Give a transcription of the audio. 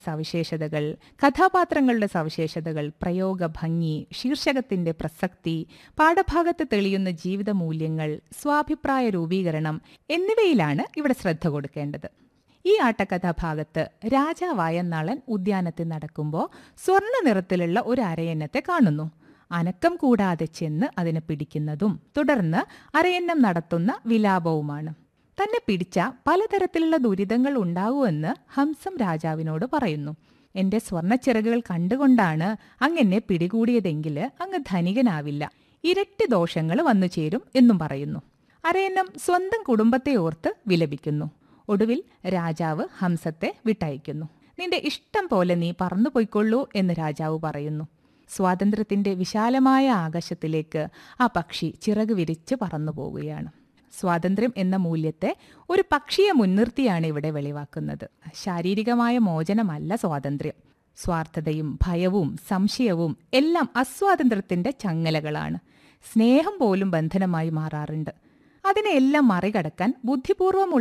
സവിശേഷതകൾ കഥാപാത്രങ്ങളുടെ സവിശേഷതകൾ പ്രയോഗ ഭംഗി ശീർഷകത്തിന്റെ പ്രസക്തി പാഠഭാഗത്ത് തെളിയുന്ന ജീവിത മൂല്യങ്ങൾ സ്വാഭിപ്രായ രൂപീകരണം എന്നിവയിലാണ് ഇവിടെ ശ്രദ്ധ കൊടുക്കേണ്ടത് ഈ ആട്ടക്കഥാഭാഗത്ത് രാജാവായ നളൻ ഉദ്യാനത്തിൽ നടക്കുമ്പോൾ സ്വർണ്ണ നിറത്തിലുള്ള ഒരു അരയന്നത്തെ കാണുന്നു അനക്കം കൂടാതെ ചെന്ന് അതിനെ പിടിക്കുന്നതും തുടർന്ന് അരയന്നം നടത്തുന്ന വിലാപവുമാണ് തന്നെ പിടിച്ച പലതരത്തിലുള്ള ദുരിതങ്ങൾ ഉണ്ടാകുമെന്ന് ഹംസം രാജാവിനോട് പറയുന്നു എന്റെ സ്വർണ്ണച്ചിറകുകൾ കണ്ടുകൊണ്ടാണ് അങ്ങെന്നെ പിടികൂടിയതെങ്കിൽ അങ്ങ് ധനികനാവില്ല ഇരട്ടി ദോഷങ്ങൾ വന്നു ചേരും എന്നും പറയുന്നു അരയന്നം സ്വന്തം കുടുംബത്തെ ഓർത്ത് വിലപിക്കുന്നു ഒടുവിൽ രാജാവ് ഹംസത്തെ വിട്ടയക്കുന്നു നിന്റെ ഇഷ്ടം പോലെ നീ പറന്നു പോയിക്കൊള്ളൂ എന്ന് രാജാവ് പറയുന്നു സ്വാതന്ത്ര്യത്തിന്റെ വിശാലമായ ആകാശത്തിലേക്ക് ആ പക്ഷി ചിറക് വിരിച്ച് പറന്നു പോവുകയാണ് സ്വാതന്ത്ര്യം എന്ന മൂല്യത്തെ ഒരു പക്ഷിയെ മുൻനിർത്തിയാണ് ഇവിടെ വെളിവാക്കുന്നത് ശാരീരികമായ മോചനമല്ല സ്വാതന്ത്ര്യം സ്വാർത്ഥതയും ഭയവും സംശയവും എല്ലാം അസ്വാതന്ത്ര്യത്തിന്റെ ചങ്ങലകളാണ് സ്നേഹം പോലും ബന്ധനമായി മാറാറുണ്ട് അതിനെല്ലാം മറികടക്കാൻ ബുദ്ധിപൂർവ്വമുള്ള